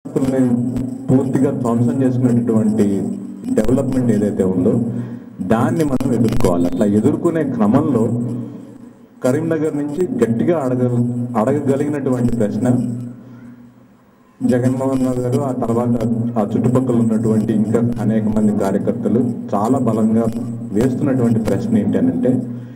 ఆస్తుల్ని పూర్తిగా ధ్వంసం చేసుకునేటటువంటి డెవలప్మెంట్ ఏదైతే ఉందో దాన్ని మనం ఎదుర్కోవాలి అట్లా ఎదుర్కొనే క్రమంలో కరీంనగర్ నుంచి గట్టిగా అడగ అడగగలిగినటువంటి ప్రశ్న జగన్మోహన్ రావు గారు ఆ తర్వాత ఆ చుట్టుపక్కల ఉన్నటువంటి ఇంకా అనేక మంది కార్యకర్తలు చాలా బలంగా వేస్తున్నటువంటి ప్రశ్న ఏంటంటే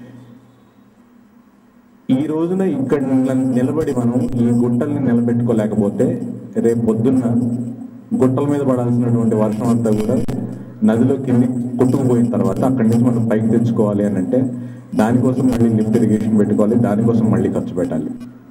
ఈ రోజున ఇక్కడ నిల- నిలబడి మనం ఈ గుట్టల్ని నిలబెట్టుకోలేకపోతే రేపు పొద్దున్న గుట్టల మీద పడాల్సినటువంటి వర్షం అంతా కూడా నదిలో కింది కొట్టుకుపోయిన తర్వాత అక్కడి నుంచి మనం పైకి తెచ్చుకోవాలి అని అంటే దానికోసం మళ్ళీ లిఫ్ట్ ఇరిగేషన్ పెట్టుకోవాలి దానికోసం మళ్ళీ ఖర్చు పెట్టాలి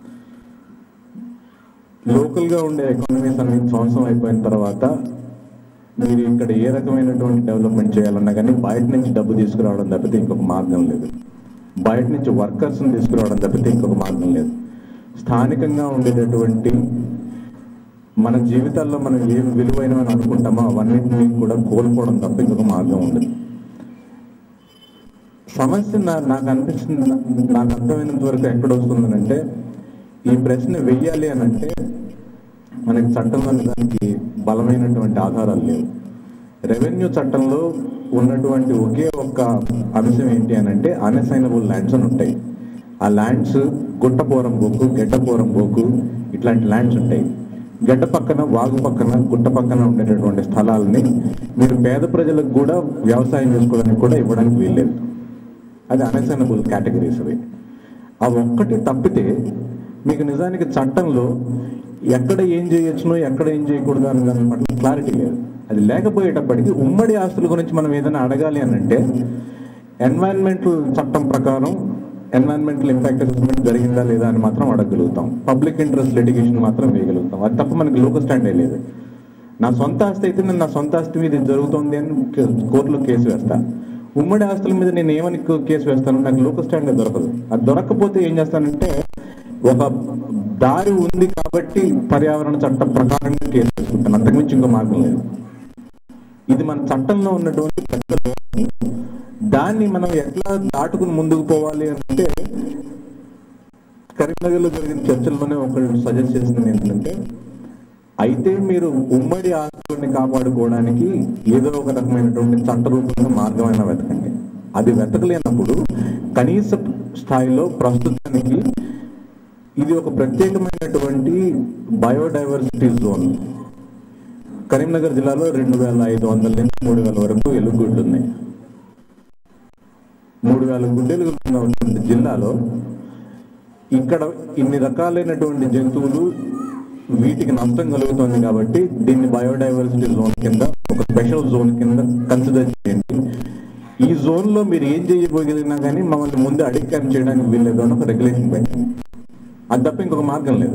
లోకల్ గా ఉండే ఎకానమీస్ అన్ని సంవత్సరం అయిపోయిన తర్వాత మీరు ఇక్కడ ఏ రకమైనటువంటి డెవలప్మెంట్ చేయాలన్నా కానీ బయట నుంచి డబ్బు తీసుకురావడం తప్పితే ఇంకొక మార్గం లేదు బయట నుంచి వర్కర్స్ తీసుకురావడం తప్పితే ఇంకొక మార్గం లేదు స్థానికంగా ఉండేటటువంటి మన జీవితాల్లో మనం ఏం విలువైనవని అనుకుంటామో అవన్నింటినీ కూడా కోల్పోవడం తప్ప ఇంకొక మార్గం ఉండదు సమస్య నా- నాకు అనిపిస్తుంది నాకు అర్థమైనంత వరకు ఎక్కడ వస్తుందనంటే ఈ ప్రశ్న వెయ్యాలి అని అంటే మనకి చట్టంలో దానికి బలమైనటువంటి ఆధారాలు లేవు రెవెన్యూ చట్టంలో ఉన్నటువంటి ఒకే ఒక్క అంశం ఏంటి అని అంటే అన్అసైనబుల్ ల్యాండ్స్ అని ఉంటాయి ఆ ల్యాండ్స్ గుట్టపోరం బొక్కు గెడ్డపోరం బొక్కు ఇట్లాంటి ల్యాండ్స్ ఉంటాయి గడ్డ పక్కన వాగు పక్కన గుట్ట పక్కన ఉండేటటువంటి స్థలాలని మీరు పేద ప్రజలకు కూడా వ్యవసాయం చేసుకోవడానికి కూడా ఇవ్వడానికి వీల్లేదు అది అన్అసైనబుల్ కేటగిరీస్ అవి ఆ ఒక్కటి తప్పితే మీకు నిజానికి చట్టంలో ఎక్కడ ఏం చేయొచ్చునో ఎక్కడ ఏం చేయకూడదు అనే దాని పట్ల క్లారిటీ లేదు అది లేకపోయేటప్పటికీ ఉమ్మడి ఆస్తుల గురించి మనం ఏదైనా అడగాలి అని అంటే ఎన్వైరన్మెంటల్ చట్టం ప్రకారం ఎన్వైరన్మెంటల్ ఇంపాక్ట్ అసెస్మెంట్ జరిగిందా లేదా అని మాత్రం అడగగలుగుతాం పబ్లిక్ ఇంట్రెస్ట్ లిటిగేషన్ మాత్రం వేయగలుగుతాం అది తప్ప మనకి లోకల్ స్టాండే లేదు నా సొంత ఆస్తి అయితే నేను నా సొంత ఆస్తి మీద ఇది జరుగుతోంది అని కే- కోర్టులో కేసు వేస్తా ఉమ్మడి ఆస్తుల మీద నేను ఏమని కో- కేసు వేస్తాను నాకు లోకల్ స్టాండ్ దొరకదు అది దొరకకపోతే ఏం చేస్తానంటే ఒక దారి ఉంది కాబట్టి పర్యావరణ చట్టం ప్రకారంగా కేసు వేసుకుంటాను అంతకుమించి ఇంకో మార్గం లేదు ఇది మన చట్టంలో ఉన్నటువంటి పెద్ద లోపం. దాన్ని మనం ఎట్లా దాటుకుని ముందుకు పోవాలి అంటే కరీంనగర్లో జరిగిన చర్చల్లోనే ఒకళ్ళు సజెస్ట్ చేసింది ఏంటంటే అయితే మీరు ఉమ్మడి ఆస్తుల్ని కాపాడుకోవడానికి ఏదో ఒక రకమైనటువంటి చట్ట రూపంలో మార్గమైనా వెతకండి అది వెతకలేనప్పుడు కనీస స్థాయిలో ప్రస్తుతానికి ఇది ఒక ప్రత్యేకమైనటువంటి బయోడైవర్సిటీ జోన్ కరీంనగర్ జిల్లాలో రెండు వేల ఐదు వందల నుంచి మూడు వేల వరకు ఎలుగుడ్లు ఉన్నాయి మూడు వేల గుడ్డెలు ఉన్నటువంటి జిల్లాలో ఇక్కడ ఇన్ని రకాలైనటువంటి జంతువులు వీటికి నష్టం కలుగుతుంది కాబట్టి దీన్ని బయోడైవర్సిటీ జోన్ కింద ఒక స్పెషల్ జోన్ కింద కన్సిడర్ చేయండి ఈ జోన్ లో మీరు ఏం చేయబోగలిగినా కానీ మమ్మల్ని ముందు అడిగి చేయడానికి వీల్లేదు అని ఒక రెగ్యులేషన్ పెట్టండి అది తప్ప ఇంకొక మార్గం లేదు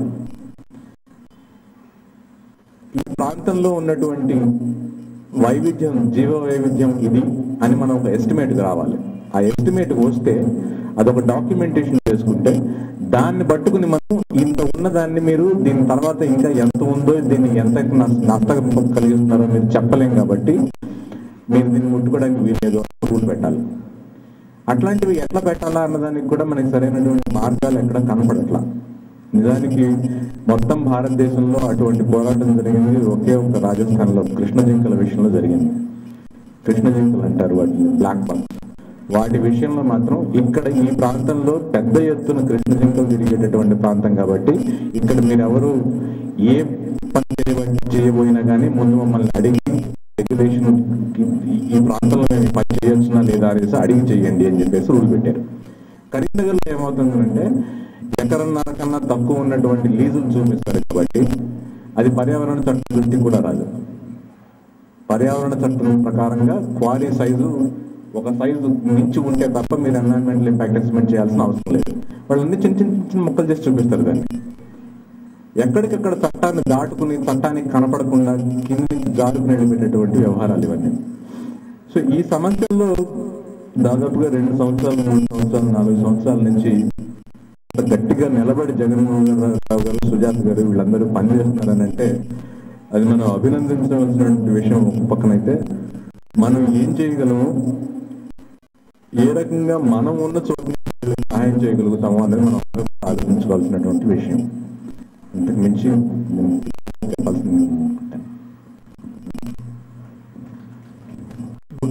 ఈ ప్రాంతంలో ఉన్నటువంటి వైవిధ్యం జీవ వైవిధ్యం ఇది అని మనం ఒక ఎస్టిమేట్ రావాలి ఆ ఎస్టిమేట్ వస్తే అదొక డాక్యుమెంటేషన్ చేసుకుంటే దాన్ని పట్టుకుని మనం ఇంత ఉన్నదాన్ని మీరు దీని తర్వాత ఇంకా ఎంత ఉందో దీన్ని ఎంత నష్ట- నష్టం కలిగిస్తున్నారో మీరు చెప్పలేం కాబట్టి మీరు దీన్ని ముట్టుకోవడానికి వీలేదు రూల్ పెట్టాలి అట్లాంటివి ఎట్లా పెట్టాలా అన్నదానికి కూడా మనకి సరైనటువంటి మార్గాలు ఎక్కడ కనపడట్లా నిజానికి మొత్తం భారతదేశంలో అటువంటి పోరాటం జరిగింది ఒకే ఒక రాజస్థాన్లో కృష్ణ జింకల విషయంలో జరిగింది కృష్ణ జింకలు అంటారు వాటిని బ్లాక్ బక్ వాటి విషయంలో మాత్రం ఇక్కడ ఈ ప్రాంతంలో పెద్ద ఎత్తున కృష్ణ జింకలు తిరిగేటటువంటి ప్రాంతం కాబట్టి ఇక్కడ మీరు ఎవరు ఏ పని చేయబ- చేయబోయినా కానీ ముందు మమ్మల్ని అడిగి రెగ్యులేషన్ ఈ ప్రాంతంలో మేము ఈ పని చేయొచ్చునా లేదా అనేసి అడిగి చేయండి అని చెప్పేసి రూల్ పెట్టారు కరీంనగర్లో ఏమవుతుందంటే ఎకరన్నర కన్నా తక్కువ ఉన్నటువంటి లీజులు చూపిస్తారు కాబట్టి అది పర్యావరణ చట్టం దృష్టికి కూడా రాదు పర్యావరణ చట్టం ప్రకారంగా క్వారీ సైజు ఒక సైజు మించి ఉంటే తప్ప మీరు ఎన్వైరన్మెంటల్ ఇంపాక్ట్ అసెస్మెంట్ చేయాల్సిన అవసరం లేదు వాళ్ళన్ని చిన్న చిన్న చిన్న మొక్కలు చేసి చూపిస్తారు దాన్ని ఎక్కడికక్కడ చట్టాన్ని దాటుకుని చట్టానికి కనపడకుండా కింద నుంచి జారుకుని వెళ్ళిపెట్టేటువంటి వ్యవహారాలు ఇవన్నీ సో ఈ సమస్యల్లో దాదాపుగా రెండు సంవత్సరాలు మూడు సంవత్సరాలు నాలుగు సంవత్సరాల నుంచి ఇంత గట్టిగా నిలబడి జగన్మోహన్ రావు గారు సుజాత గారు వీళ్ళందరూ పనిచేస్తున్నారని అంటే అది మనం అభినందించవలసినటువంటి విషయం ఒక పక్కనైతే మనం ఏం చేయగలము ఏ రకంగా మనం ఉన్న చోట నుంచి సహాయం చేయగలుగుతామో అనేది మనం ఆలోచించుకోవాల్సినటువంటి విషయం ఇంతకు మించి నేను చెప్పాల్సింది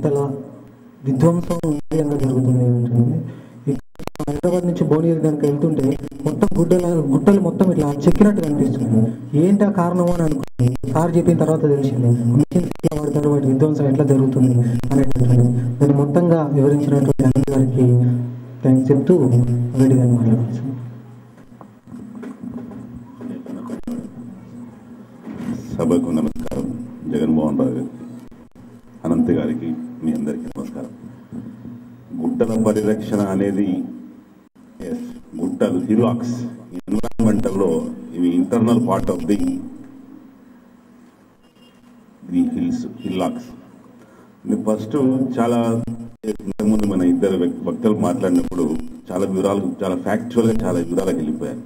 చాలా విధ్వంసం విపరీతంగా జరుగుతుంది ఉంటుంది ఇక్కడ హైదరాబాద్ నుంచి భువనగిరి కనుక వెళ్తుంటే మొత్తం గుడ్డల గుట్టలు మొత్తం ఇట్లా చెక్కినట్టు కనిపిస్తుంది ఏంటి ఆ కారణం అని అనుకుంటుంది సార్ చెప్పిన తర్వాత తెలిసింది మిషన్స్ ఎట్లా వాడతారు వాటి విధ్వంసం ఎట్లా జరుగుతుంది అనేటటువంటి దాన్ని మొత్తంగా వివరించినటువంటి అనంత్ గారికి థ్యాంక్స్ చెప్తూ వేడిగా మాట్లాడుతున్నాను సభకు నమస్కారం జగన్మోహన్ రావు గారికి అనంత్ గారికి మీ అందరికీ నమస్కారం గుట్టల పరిరక్షణ అనేది ఎస్ గుట్టలు హిలాక్స్ ఎన్విరాన్మెంటల్లో ఇవి internal part of the the hills hillocks first చాలా ఇంతకుముందు మన ఇద్దరు వ్యక్- వక్తలు మాట్లాడినప్పుడు చాలా వివరాలు చాలా ఫ్యాక్చువల్గా చాలా వివరాలకు వెళ్ళిపోయారు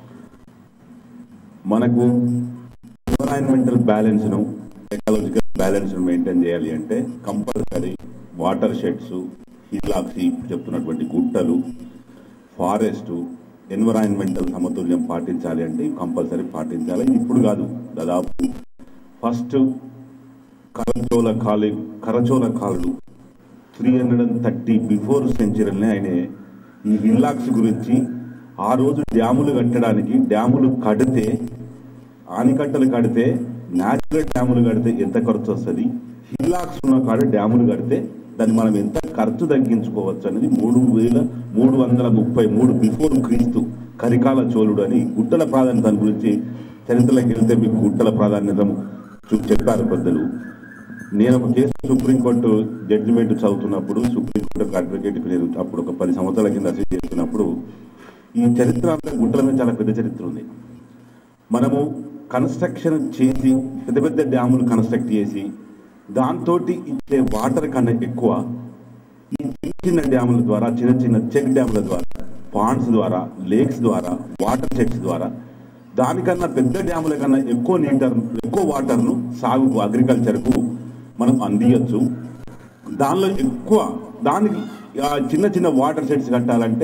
మనకు ఎన్విరాన్మెంటల్ బ్యాలెన్స్ ను ఎకాలజికల్ బ్యాలెన్స్ ను మెయింటైన్ చేయాలి అంటే కంపల్సరీ వాటర్ షెడ్స్ హిల్లాక్స్ చెప్తున్నటువంటి గుట్టలు ఫారెస్ట్ ఎన్విరాన్మెంటల్ సమతుల్యం పాటించాలి అంటే కంపల్సరీ పాటించాలి ఇది ఇప్పుడు కాదు దాదాపు ఫస్ట్ కరచోల కాలి కరచోల కాళ్ళు three hundred and thirty before సెంచరీలోనే ఆయన ఈ హిల్లాక్స్ గురించి ఆ రోజు డ్యాములు కట్టడానికి డ్యాములు కడితే ఆనికట్టలు కడితే న్యాచురల్ డ్యాములు కడితే ఎంత ఖర్చు వస్తుంది హిల్లాక్స్ ఉన్న కాడ డ్యాములు కడితే దాన్ని మనం ఎంత ఖర్చు తగ్గించుకోవచ్చు అనేది మూడు వేల మూడు వందల ముప్పై మూడు బిఫోర్ క్రీస్తు కరికాల చోళుడు అని గుట్టల ప్రాధాన్యత గురించి చరిత్రలోకి వెళ్తే మీకు గుట్టల ప్రాధాన్యత చూ- చెప్పారు పెద్దలు నేను ఒక కేసు సుప్రీంకోర్టు జడ్జిమెంట్ చదువుతున్నప్పుడు సుప్రీంకోర్టు అడ్వకేట్ నేను అప్పుడు ఒక పది సంవత్సరాల కింద అసెస్ చేస్తున్నప్పుడు ఈ చరిత్ర అంతా గుట్టల మీద చాలా పెద్ద చరిత్ర ఉంది మనము కన్స్ట్రక్షన్ చేసి పెద్ద పెద్ద డ్యాములు కన్స్ట్రక్ట్ చేసి దాంతో ఇచ్చే వాటర్ కన్నా ఎక్కువ ఈ చిన్న చిన్న డ్యాముల ద్వారా చిన్న చిన్న చెక్ డ్యాముల ద్వారా పాండ్స్ ద్వారా లేక్స్ ద్వారా వాటర్ సెట్స్ ద్వారా దానికన్నా పెద్ద డ్యాముల కన్నా ఎక్కువ నీటర్ ఎక్కువ వాటర్ను సాగుకు అగ్రికల్చర్కు మనం అందియచ్చు దానిలో ఎక్కువ దానికి ఆ చిన్న చిన్న వాటర్ సెట్స్ కట్టాలంటే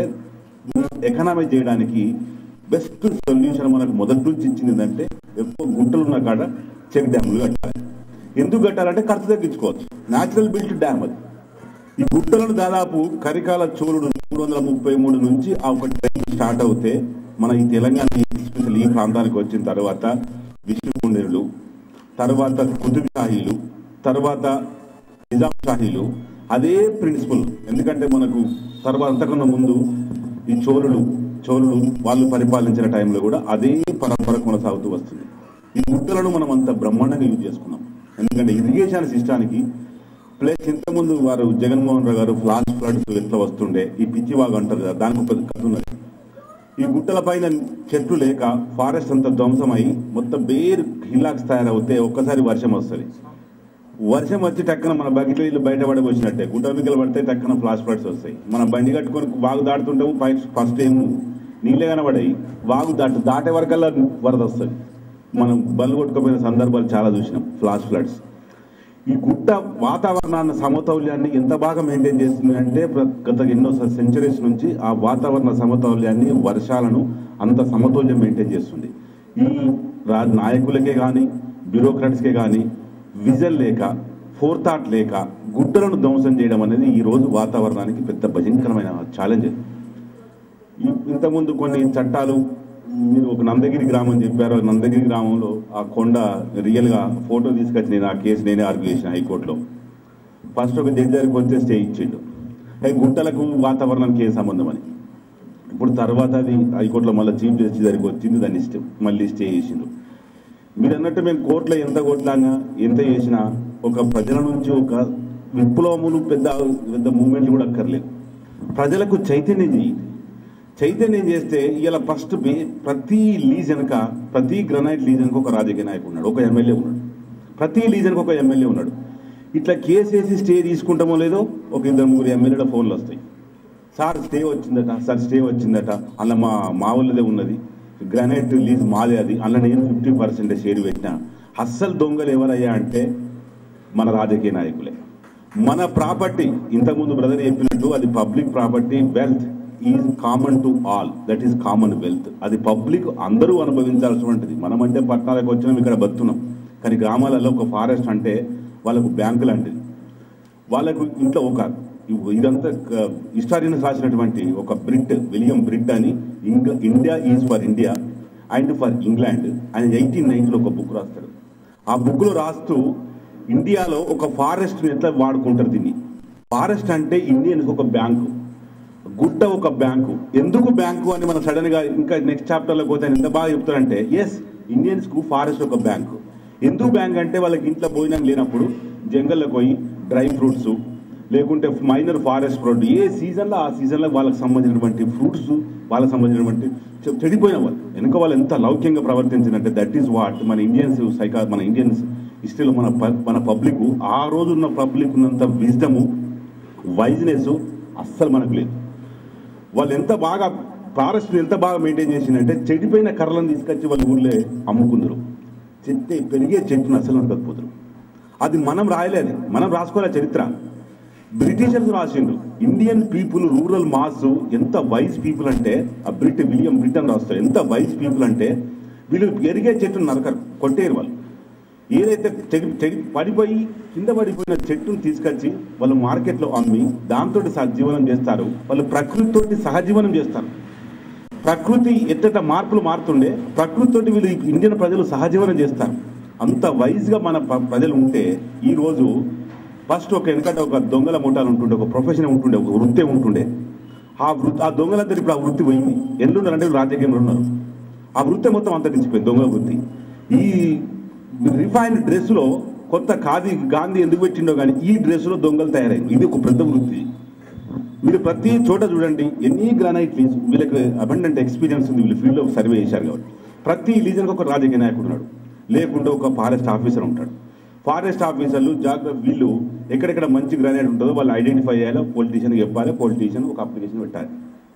ఎకనామీ చేయడానికి బెస్ట్ సొల్యూషన్ మనకు మొదటి నుంచి ఇచ్చింది ఏంటంటే ఎక్కువ గుంటలు ఉన్న కాడ చెక్ డ్యాములు కట్టాలి ఎందుకు కట్టాలంటే ఖర్చు తగ్గించుకోవచ్చు న్యాచురల్ బిల్ట్ డ్యామ్ అది ఈ గుట్టలను దాదాపు కరికాల చోళుడు మూడు వందల ముప్పై మూడు నుంచి ఆ ఒక ట్రైన్ స్టార్ట్ అవుతే మన ఈ తెలంగాణ ఎస్పెషల్ ఈ ప్రాంతానికి వచ్చిన తర్వాత విష్ణుకుండేరులు తర్వాత కుతుబ్ షాహీలు తర్వాత నిజాం షాహీలు అదే ప్రిన్సిపల్ ఎందుకంటే మనకు తర్వాత అంతకన్నా ముందు ఈ చోళులు చోళులు వాళ్ళు పరిపాలించిన టైంలో కూడా అదే పరంపర కొనసాగుతూ వస్తుంది ఈ గుట్టలను మనం అంత బ్రహ్మాండంగా యూజ్ చేసుకున్నాం ఎందుకంటే ఇరిగేషన్ సిస్టానికి ప్లస్ ఇంతకుముందు వారు జగన్మోహన్ రావు గారు ఫ్లాష్ ఫ్లడ్స్ ఎట్లా వస్తుండే ఈ పిచ్చి వాగు అంటారు కదా దానికి ఒక కథ ఉన్నది ఈ గుట్టల పైన చెట్లు లేక ఫారెస్ట్ అంతా ధ్వంసమై మొత్తం బేర్ హిల్లాక్స్ తయారవుతే ఒక్కసారి వర్షం వస్తుంది వర్షం వచ్చి టక్కన మన బకెట్ నీళ్ళు బయటపడి వచ్చినట్టే గుట్ట మిక్కలు పడితే టక్కన ఫ్లాష్ ఫ్లడ్స్ వస్తాయి మనం బండి కట్టుకొని వాగు దాటుతుంటాము పై ఫస్ట్ ఏమో నీళ్ళే కనబడాయి వాగు దాటు దాటే వరకల్లా వరద వస్తుంది మనం బల్లు కొట్టుకుపోయిన సందర్భాలు చాలా చూసినాం ఫ్లాష్ ఫ్లడ్స్ ఈ గుట్ట వాతావరణాన్ని సమతౌల్యాన్ని ఎంత బాగా మెయింటైన్ చేస్తుంది అంటే ప్ర- గత ఎన్నో సెంచరీస్ నుంచి ఆ వాతావరణ సమతౌల్యాన్ని వర్షాలను అంత సమతౌల్యం మెయింటైన్ చేస్తుంది ఈ రా నాయకులకే కానీ బ్యూరోక్రాట్స్కే కానీ విజన్ లేక ఫోర్థాట్ లేక గుట్టలను ధ్వంసం చేయడం అనేది ఈ రోజు వాతావరణానికి పెద్ద భయంకరమైన ఛాలెంజ్ ఈ- ఇంతకుముందు కొన్ని చట్టాలు మీరు ఒక నందగిరి గ్రామం చెప్పారు ఆ నందగిరి గ్రామంలో ఆ కొండ రియల్ గా ఫోటో తీసుకొచ్చి నేను ఆ కేసు నేనే ఆర్గ్యూ చేసిన హైకోర్టులో ఫస్ట్ ఒక జడ్జి దగ్గరికి వచ్చే స్టే ఇచ్చిండు ఏ గుట్టలకు వాతావరణానికి ఏ సంబంధం అని ఇప్పుడు తర్వాత అది హైకోర్టులో మళ్ళీ చీఫ్ జస్టిస్ దగ్గరికి వచ్చింది దాన్ని స్టే మళ్ళీ స్టే చేసిండు మీరు అన్నట్టు మేము కోర్టులో ఎంత కొట్లాగా ఎంత చేసినా ఒక ప్రజల నుంచి ఒక విప్లవములు పెద్ద పెద్ద మూమెంట్లు కూడా అక్కర్లేదు ప్రజలకు చైతన్యం చేయి చైతన్యం చేస్తే ఇలా ఫస్ట్ బే- ప్రతి లీజ్ వెనక ప్రతి గ్రనైట్ లీజ్ వెనక ఒక రాజకీయ నాయకుడు ఉన్నాడు ఒక ఎమ్మెల్యే ఉన్నాడు ప్రతి లీజ్ వెనక ఒక ఎమ్మెల్యే ఉన్నాడు ఇట్లా కేసు వేసి స్టే తీసుకుంటామో లేదో ఒక ఇద్దరు ముగ్గురు ఎమ్మెల్యేల ఫోన్లు వస్తాయి సార్ స్టే వచ్చిందట సార్ స్టే వచ్చిందట అలా మా మా వాళ్ళదే ఉన్నది గ్రానైట్ లీజ్ మాదే అది అలా నేను ఫిఫ్టీ పర్సెంట్ షేర్ పెట్టిన అస్సలు దొంగలు ఎవరయ్యా అంటే మన రాజకీయ నాయకులే మన ప్రాపర్టీ ఇంతకుముందు బ్రదర్ చెప్పినట్టు అది public property wealth is common to all that is common wealth అది పబ్లిక్ అందరూ అనుభవించాల్సినటువంటిది మనం అంటే పట్టణాలకు వచ్చినాం ఇక్కడ బతున్నాం కానీ గ్రామాలలో ఒక ఫారెస్ట్ అంటే వాళ్ళకు బ్యాంకు లాంటిది వాళ్ళకు ఇంట్లో ఒక ఇదంతా హిస్టారియన్స్ రాసినటువంటి ఒక బ్రిట్ విలియం బ్రిట్ అని ఇంగ్ల India is for India and for England ఆయన ఎయిటీన్ నైన్టీలో ఒక బుక్ రాస్తాడు ఆ బుక్ లో రాస్తూ ఇండియాలో ఒక ఫారెస్ట్ ఎట్లా వాడుకుంటారు దీన్ని ఫారెస్ట్ అంటే ఇండియన్స్ ఒక బ్యాంకు గుట్ట ఒక బ్యాంకు ఎందుకు బ్యాంకు అని మనం సడన్ గా ఇంకా నెక్స్ట్ చాప్టర్ లో పోతే ఆయన ఎంత బాగా చెప్తారంటే ఎస్ ఇండియన్స్ కు ఫారెస్ట్ ఒక బ్యాంకు ఎందుకు బ్యాంక్ అంటే వాళ్ళకి ఇంట్లో భోజనం లేనప్పుడు జంగల్లో పోయి డ్రై ఫ్రూట్స్ లేకుంటే మైనర్ ఫారెస్ట్ ప్రొడక్ట్ ఏ సీజన్లో ఆ సీజన్లో వాళ్ళకి సంబంధించినటువంటి ఫ్రూట్స్ వాళ్ళకి సంబంధించినటువంటి చె- చెడిపోయిన వాళ్ళు వెనుక వాళ్ళు ఎంత లౌక్యంగా ప్రవర్తించినట్టే దట్ ఈస్ వాట్ మన ఇండియన్స్ సైకా మన ఇండియన్స్ హిస్టరీలో మన ప- మన పబ్లిక్ ఆ రోజు ఉన్న పబ్లిక్ ఉన్నంత విజ్డము వైజ్నెస్ అస్సలు మనకు లేదు వాళ్ళు ఎంత బాగా ఫారెస్ట్ ఎంత బాగా మెయింటైన్ చేసిందంటే చెడిపోయిన కర్రలను తీసుకొచ్చి వాళ్ళ ఊర్లే అమ్ముకుందరు చెట్టు పెరిగే చెట్టును అసలు నరకపోతారు అది మనం రాయలేదు మనం రాసుకోలే చరిత్ర బ్రిటిషర్స్ రాసిండ్రు ఇండియన్ పీపుల్ రూరల్ మాస్ ఎంత వైజ్ పీపుల్ అంటే ఆ బ్రిట్ విలియం బ్రిటన్ రాస్తారు ఎంత వైజ్ పీపుల్ అంటే వీళ్ళు పెరిగే చెట్టును నరకరు కొట్టేరు వాళ్ళు ఏదైతే చెడి చెడి పడిపోయి కింద పడిపోయిన చెట్టును తీసుకొచ్చి వాళ్ళు మార్కెట్లో అమ్మి దాంతో సహజీవనం చేస్తారు వాళ్ళు ప్రకృతితోటి సహజీవనం చేస్తారు ప్రకృతి ఎట్టట మార్పులు మారుతుండే ప్రకృతితోటి వీళ్ళు ఈ ఇండియన్ ప్రజలు సహజీవనం చేస్తారు అంత వైజ్ గా మన ప్ర- ప్రజలు ఉంటే ఈ రోజు ఫస్ట్ ఒక వెనకట ఒక దొంగల ముఠాలు ఉంటుండే ఒక ప్రొఫెషన్ ఉంటుండే ఒక వృత్తి ఉంటుండే ఆ వృత్తి ఆ దొంగలందరూ ఇప్పుడు ఆ వృత్తి పోయింది ఎల్లున్నారంటే రాజకీయంలో ఉన్నారు ఆ వృత్తి మొత్తం అంతరించిపోయింది దొంగల వృత్తి ఈ రిఫైన్డ్ డ్రెస్ లో కొత్త ఖాదీ గాంధీ ఎందుకు పెట్టిండో కానీ ఈ డ్రెస్ లో దొంగలు తయారైంది ఇది ఒక పెద్ద వృత్తి మీరు ప్రతి చోట చూడండి ఎన్ని గ్రానైట్ లీజ్ వీళ్ళకి అబండెంట్ ఎక్స్పీరియన్స్ ఉంది వీళ్ళు ఫీల్డ్ లో సర్వే చేశారు కాబట్టి ప్రతి లీజన్కి ఒక రాజకీయ నాయకుడు ఉన్నాడు లేకుంటే ఒక ఫారెస్ట్ ఆఫీసర్ ఉంటాడు ఫారెస్ట్ ఆఫీసర్లు జాగ్రత్త వీళ్ళు ఎక్కడెక్కడ మంచి గ్రానైట్ ఉంటుందో వాళ్ళు ఐడెంటిఫై చేయాలి పొలిటీషియన్ చెప్పాలి పొలిటీషియన్ ఒక అప్లికేషన్ పెట్టాలి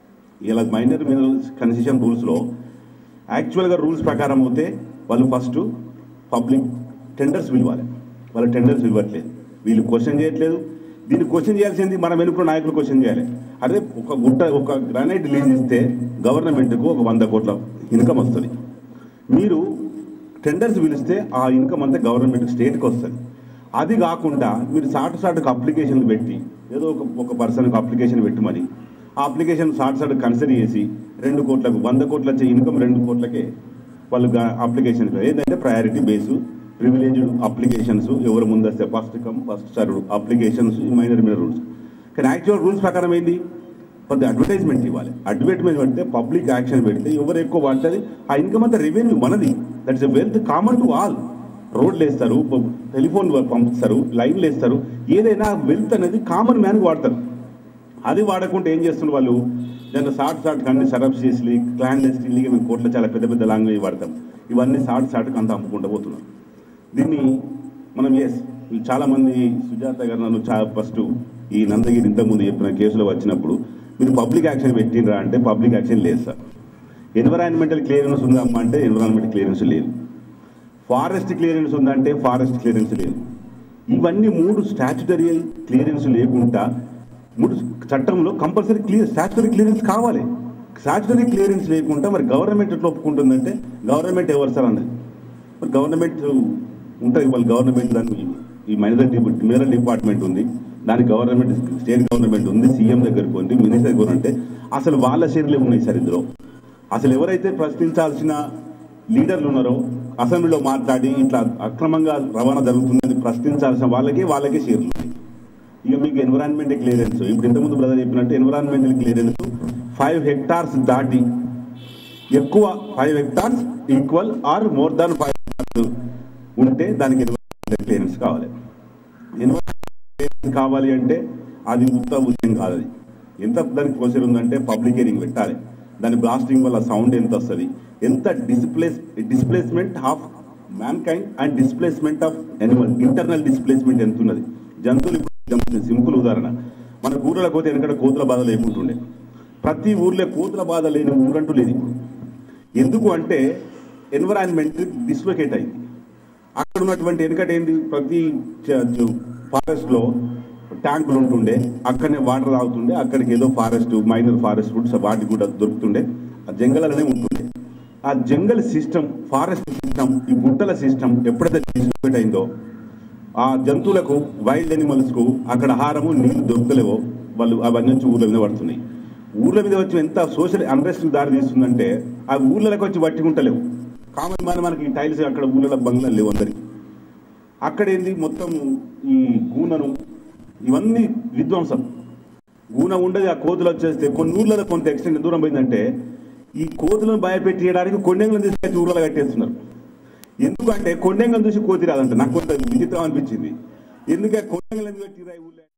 ఇలా మైనర్ మినరల్స్ కన్సెషన్ రూల్స్ లో యాక్చువల్ గా రూల్స్ ప్రకారం అయితే వాళ్ళు ఫస్ట్ పబ్లిక్ టెండర్స్ పిలవాలి వాళ్ళు టెండర్స్ ఇవ్వట్లేదు వీళ్ళు క్వశ్చన్ చేయట్లేదు దీన్ని క్వశ్చన్ చేయాల్సింది మనం వెనుక నాయకులు క్వశ్చన్ చేయాలి అదే ఒక గుట్ట ఒక గ్రానైట్ రిలీజ్ ఇస్తే గవర్నమెంట్కు ఒక వంద కోట్ల ఇన్కమ్ వస్తుంది మీరు టెండర్స్ పిలిస్తే ఆ ఇన్కమ్ అంతా గవర్నమెంట్ స్టేట్కి వస్తుంది అది కాకుండా మీరు సాటు సాటుకు అప్లికేషన్లు పెట్టి ఏదో ఒక ఒక పర్సన్కి అప్లికేషన్ పెట్టమని ఆ అప్లికేషన్ సాటు సాటు కన్సిడర్ చేసి రెండు కోట్లకు వంద కోట్ల వచ్చే ఇన్కమ్ రెండు కోట్లకే వాళ్ళు అప్లికేషన్ ఏంటంటే ప్రయారిటీ బేసు ప్రివిలేజ్డ్ అప్లికేషన్స్ ఎవరు ముందస్తే first come first serve applications minor minor rules కానీ యాక్చువల్ రూల్స్ ప్రకారం ఏంది కొద్ది అడ్వర్టైజ్మెంట్ ఇవ్వాలి అడ్వర్టైజ్మెంట్ పెడితే పబ్లిక్ యాక్షన్ పెడితే ఎవరు ఎక్కువ వాడుతుంది ఆ ఇన్కమ్ అంతా రెవెన్యూ మనది that's a wealth common to all రోడ్లు వేస్తారు ప- టెలిఫోన్ పంపిస్తారు లైన్లు వేస్తారు ఏదైనా వెల్త్ అనేది కామన్ మ్యాన్ వాడతారు అది వాడకుండా ఏం చేస్తున్నారు వాళ్ళు దాంట్లో సాట్ సాట్ కానీ సరఫ్ చేసి క్లాండెస్టిన్లీగా మేము కోట్ల చాలా పెద్ద పెద్ద లాంగ్వేజ్ వాడతాం ఇవన్నీ సాట్ సాట్కి అంతా అమ్ముకుంటూ పోతున్నాం దీన్ని మనం ఎస్ చాలా మంది సుజాత గారు నన్ను చాలా ఫస్ట్ ఈ నందగిరి ఇంతకుముందు చెప్పిన కేసులో వచ్చినప్పుడు మీరు పబ్లిక్ యాక్షన్ పెట్టినరా అంటే పబ్లిక్ యాక్షన్ లేదు సార్ ఎన్విరాన్మెంటల్ క్లియరెన్స్ ఉందమ్మా అంటే ఎన్విరాన్మెంటల్ క్లియరెన్స్ లేదు ఫారెస్ట్ క్లియరెన్స్ ఉందంటే ఫారెస్ట్ క్లియరెన్స్ లేదు ఇవన్నీ మూడు స్టాచ్యుటరీ క్లియరెన్స్ లేకుండా మూడు చట్టంలో కంపల్సరీ క్లియర్ స్టాచ్యుటరీ క్లియరెన్స్ కావాలి స్టాచ్యుటరీ క్లియరెన్స్ లేకుండా మరి గవర్నమెంట్ ఎట్లా ఒప్పుకుంటుందంటే గవర్నమెంట్ ఎవరు సార్ అన్నది మరి గవర్నమెంట్ ఉంటుంది వాళ్ళ గవర్నమెంట్ దాన్ని ఈ మైనర్ మినరల్ డిపార్ట్మెంట్ ఉంది దాని గవర్నమెంట్ స్టేట్ గవర్నమెంట్ ఉంది సీఎం దగ్గరకు ఉంది మినిస్టర్ దగ్గర ఉంటే అసలు వాళ్ళ షేర్లే ఉన్నాయి సార్ ఇందులో అసలు ఎవరైతే ప్రశ్నించాల్సిన లీడర్లు ఉన్నారో అసెంబ్లీలో మాట్లాడి ఇట్లా అక్రమంగా రవాణా జరుగుతుందని ప్రశ్నించాల్సిన వాళ్ళకే వాళ్ళకే షేర్లు ఉన్నాయి ఇక మీకు ఎన్విరాన్మెంట్ క్లియరెన్స్ ఇప్పుడు ఇంతకుముందు బ్రదర్ చెప్పినట్టు ఎన్విరాన్మెంటల్ క్లియరెన్స్ ఫైవ్ హెక్టార్స్ దాటి ఎక్కువ five hectares equal or more than five hectares ఉంటే దానికి ఎన్విరాన్మెంటల్ క్లియరెన్స్ కావాలి ఎన్విరాన్మెంటల్ క్లియరెన్స్ కావాలి అంటే అది ఉత్త విషయం కాదు అది ఎంత దానికి ప్రొసీజర్ ఉందంటే పబ్లిక్ హియరింగ్ పెట్టాలి దాని బ్లాస్టింగ్ వల్ల సౌండ్ ఎంత వస్తుంది ఎంత displace displacement of mankind and displacement of animal internal displacement ఎంత ఉన్నది జంతువులు ఇప్పుడు సింపుల్ ఉదాహరణ మన ఊర్లో పోతే వెనకడ కోతుల బాధ లేకుంటుండే ప్రతి ఊర్లో కోతుల బాధ లేని ఊరంటూ లేదు ఇప్పుడు ఎందుకు అంటే ఎన్విరాన్మెంట్ డిస్లొకేట్ అయింది అక్కడ ఉన్నటువంటి వెనకట ఏంది ప్రతి ఫారెస్ట్ లో ట్యాంకులు ఉంటుండే అక్కడనే వాటర్ తాగుతుండే అక్కడికి ఏదో ఫారెస్ట్ మైనర్ ఫారెస్ట్ ఫుడ్స్ వాటికి కూడా దొరుకుతుండే ఆ జంగలనే ఉంటుండే ఆ జంగల్ సిస్టమ్ ఫారెస్ట్ సిస్టమ్ ఈ గుట్టల సిస్టమ్ ఎప్పుడైతే డిస్ట్రిబ్యూట్ అయిందో ఆ జంతువులకు వైల్డ్ ఎనిమల్స్ కు అక్కడ ఆహారము నీళ్లు దొరుకుతలేవో వాళ్ళు అవన్నీ వచ్చి ఊర్ల మీద పడుతున్నాయి ఊర్ల మీద వచ్చి ఎంత సోషల్ అన్రెస్ట్ దారి తీస్తుందంటే ఆ ఊర్లలోకి వచ్చి పట్టుకుంటలేవు కామన్ మన మనకి టైల్స్ అక్కడ ఊర్లలో బంగ్లాలు లేవు అందరికి అక్కడ ఏంది మొత్తం ఈ గూనను ఇవన్నీ విధ్వంసం గూన ఉండదు ఆ కోతులు వచ్చేస్తే కొన్ని ఊర్లలో కొంత ఎక్స్టెంట్ దూరం పోయిందంటే ఈ కోతులను భయపెట్టేయడానికి కొండెంగులను తీసుకొచ్చి ఊర్లలో కట్టేస్తున్నారు ఎందుకంటే కొండెంగం చూసి కోతి రాదంట నాకు కొంత విచిత్రం అనిపించింది ఎందుకంటే కొండెంగులను పెట్టిరా ఈ ఊళ్ళో